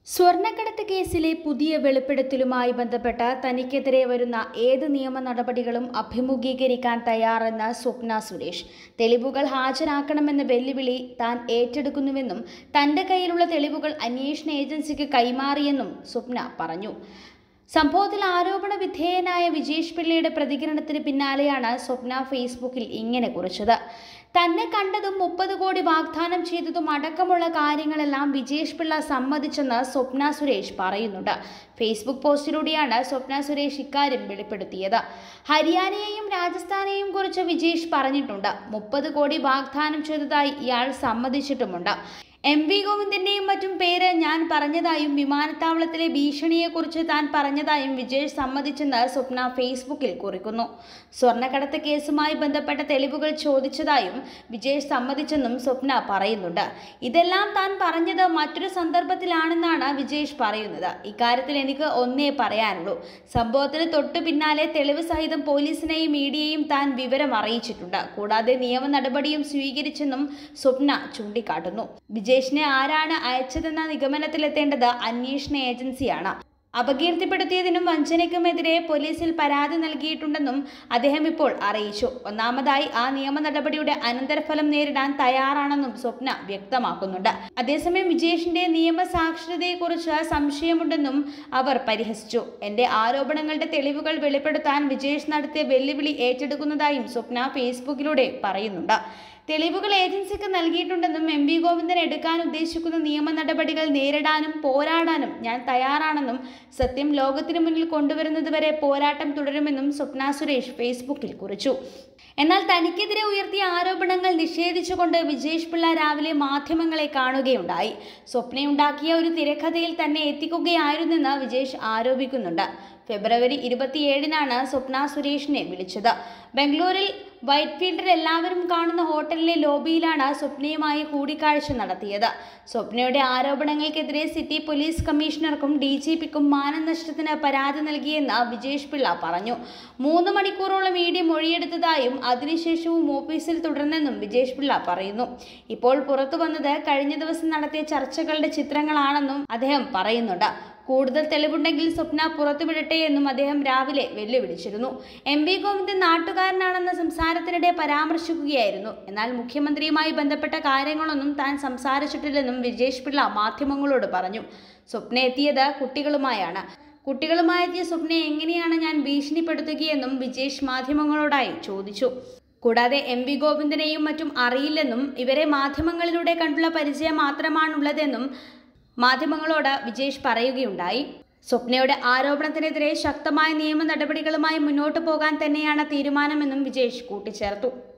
സ്വർണ്ണക്കടത്ത് കേസിലെ പുതിയ വെളിപ്പെടുത്തലുമായി ബന്ധപ്പെട്ട് തനിക്കെതിരെ വരുന്ന ഏത് നിയമ നടപടികളും അഭിമുഖീകരിക്കാൻ തയ്യാറെന്ന് സ്വപ്ന സുരേഷ് തെളിവുകൾ ഹാജരാക്കണമെന്ന വെല്ലുവിളി താൻ ഏറ്റെടുക്കുന്നുവെന്നും തന്റെ കയ്യിലുള്ള തെളിവുകൾ അന്വേഷണ ഏജൻസിക്ക് കൈമാറിയെന്നും സ്വപ്ന പറഞ്ഞു സംഭവത്തിൽ ആരോപണ വിധേയനായ വിജേഷ് പിള്ളയുടെ പ്രതികരണത്തിന് പിന്നാലെയാണ് സ്വപ്ന ഫേസ്ബുക്കിൽ ഇങ്ങനെ കുറിച്ചത് തന്നെ കണ്ടതും മുപ്പത് കോടി വാഗ്ദാനം ചെയ്തതും അടക്കമുള്ള കാര്യങ്ങളെല്ലാം വിജേഷ് പിള്ള സമ്മതിച്ചെന്ന് സ്വപ്ന സുരേഷ് പറയുന്നുണ്ട് ഫേസ്ബുക്ക് പോസ്റ്റിലൂടെയാണ് സ്വപ്ന സുരേഷ് ഇക്കാര്യം വെളിപ്പെടുത്തിയത് ഹരിയാനയെയും രാജസ്ഥാനെയും കുറിച്ച് വിജേഷ് പറഞ്ഞിട്ടുണ്ട് മുപ്പത് കോടി വാഗ്ദാനം ചെയ്തതായി ഇയാൾ സമ്മതിച്ചിട്ടുമുണ്ട് എം വി ഗോവിന്ദന്റെയും മറ്റും പേര് ഞാൻ പറഞ്ഞതായും വിമാനത്താവളത്തിലെ ഭീഷണിയെക്കുറിച്ച് താൻ പറഞ്ഞതായും വിജേഷ് സമ്മതിച്ചെന്ന് സ്വപ്ന ഫേസ്ബുക്കിൽ കുറിക്കുന്നു സ്വർണ്ണക്കടത്ത് കേസുമായി ബന്ധപ്പെട്ട തെളിവുകൾ ചോദിച്ചതായും വിജേഷ് സമ്മതിച്ചെന്നും സ്വപ്ന പറയുന്നുണ്ട് ഇതെല്ലാം താൻ പറഞ്ഞത് മറ്റൊരു സന്ദർഭത്തിലാണെന്നാണ് വിജേഷ് പറയുന്നത് ഇക്കാര്യത്തിൽ എനിക്ക് ഒന്നേ പറയാനുള്ളൂ സംഭവത്തിന് തൊട്ടു പിന്നാലെ തെളിവ് സഹിതം പോലീസിനെയും മീഡിയയും താൻ വിവരം അറിയിച്ചിട്ടുണ്ട് കൂടാതെ നിയമ നടപടിയും സ്വീകരിച്ചെന്നും സ്വപ്ന ചൂണ്ടിക്കാട്ടുന്നു വിജേഷിനെ ആരാണ് അയച്ചതെന്ന നിഗമനത്തിലെത്തേണ്ടത് അന്വേഷണ ഏജൻസിയാണ് അപകീർത്തിപ്പെടുത്തിയതിനും വഞ്ചനയ്ക്കുമെതിരെ പോലീസിൽ പരാതി നൽകിയിട്ടുണ്ടെന്നും അദ്ദേഹം ഇപ്പോൾ അറിയിച്ചു ഒന്നാമതായി ആ നിയമ നടപടിയുടെ അനന്തരഫലം നേരിടാൻ തയ്യാറാണെന്നും സ്വപ്ന വ്യക്തമാക്കുന്നുണ്ട് അതേസമയം വിജേഷിന്റെ നിയമസാക്ഷരതയെക്കുറിച്ച് സംശയമുണ്ടെന്നും അവർ പരിഹസിച്ചു എന്റെ ആരോപണങ്ങളുടെ തെളിവുകൾ വെളിപ്പെടുത്താൻ വിജേഷ് നടത്തിയ വെല്ലുവിളി ഏറ്റെടുക്കുന്നതായും സ്വപ്ന ഫേസ്ബുക്കിലൂടെ പറയുന്നുണ്ട് തെളിവുകൾ ഏജൻസിക്ക് നൽകിയിട്ടുണ്ടെന്നും എം വി ഗോവിന്ദൻ എടുക്കാൻ ഉദ്ദേശിക്കുന്ന നിയമ നടപടികൾ നേരിടാനും പോരാടാനും ഞാൻ തയ്യാറാണെന്നും സത്യം ലോകത്തിനു മുന്നിൽ കൊണ്ടുവരുന്നതുവരെ പോരാട്ടം തുടരുമെന്നും സ്വപ്ന സുരേഷ് ഫേസ്ബുക്കിൽ കുറിച്ചു എന്നാൽ തനിക്കെതിരെ ഉയർത്തിയ ആരോപണങ്ങൾ നിഷേധിച്ചുകൊണ്ട് വിജേഷ് പിള്ള രാവിലെ മാധ്യമങ്ങളെ കാണുകയുണ്ടായി സ്വപ്നയുണ്ടാക്കിയ ഒരു തിരക്കഥയിൽ തന്നെ എത്തിക്കുകയായിരുന്നെന്ന് വിജേഷ് ആരോപിക്കുന്നുണ്ട് ഫെബ്രുവരി ഇരുപത്തിയേഴിനാണ് സ്വപ്ന സുരേഷിനെ വിളിച്ചത് ബംഗളൂരിൽ വൈറ്റ് ഫീൽഡിൽ എല്ലാവരും കാണുന്ന ഹോട്ടലിലെ ലോബിയിലാണ് സ്വപ്നയുമായി കൂടിക്കാഴ്ച നടത്തിയത് സ്വപ്നയുടെ ആരോപണങ്ങൾക്കെതിരെ സിറ്റി പോലീസ് കമ്മീഷണർക്കും ഡി ജി പിക്കും മാനനഷ്ടത്തിന് പരാതി നൽകിയെന്ന് വിജേഷ് പിള്ള പറഞ്ഞു മൂന്ന് മണിക്കൂറോളം ഇ ഡി മൊഴിയെടുത്തതായും അതിനുശേഷവും ഓഫീസിൽ തുടർന്നെന്നും വിജേഷ് പിള്ള പറയുന്നു ഇപ്പോൾ പുറത്തു വന്നത് കഴിഞ്ഞ ദിവസം നടത്തിയ ചർച്ചകളുടെ ചിത്രങ്ങളാണെന്നും അദ്ദേഹം പറയുന്നുണ്ട് കൂടുതൽ തെളിവുണ്ടെങ്കിൽ സ്വപ്ന പുറത്തുവിടട്ടെ എന്നും അദ്ദേഹം രാവിലെ വെല്ലുവിളിച്ചിരുന്നു എം വി ഗോവിന്ദൻ നാട്ടുകാരനാണെന്ന സംസാരത്തിനിടെ പരാമർശിക്കുകയായിരുന്നു എന്നാൽ മുഖ്യമന്ത്രിയുമായി ബന്ധപ്പെട്ട കാര്യങ്ങളൊന്നും താൻ സംസാരിച്ചിട്ടില്ലെന്നും വിജേഷ് പിള്ള മാധ്യമങ്ങളോട് പറഞ്ഞു സ്വപ്ന എത്തിയത് കുട്ടികളുമായാണ് കുട്ടികളുമായെത്തിയ സ്വപ്നയെ എങ്ങനെയാണ് ഞാൻ ഭീഷണിപ്പെടുത്തുകയെന്നും വിജേഷ് മാധ്യമങ്ങളോടായി ചോദിച്ചു കൂടാതെ എം വി ഗോവിന്ദനെയും മറ്റും അറിയില്ലെന്നും ഇവരെ മാധ്യമങ്ങളിലൂടെ കണ്ടുള്ള പരിചയം മാത്രമാണുള്ളതെന്നും മാധ്യമങ്ങളോട് വിജേഷ് പറയുകയുണ്ടായി സ്വപ്നയുടെ ആരോപണത്തിനെതിരെ ശക്തമായ നിയമ നടപടികളുമായി മുന്നോട്ടു പോകാൻ തന്നെയാണ് തീരുമാനമെന്നും വിജേഷ് കൂട്ടിച്ചേർത്തു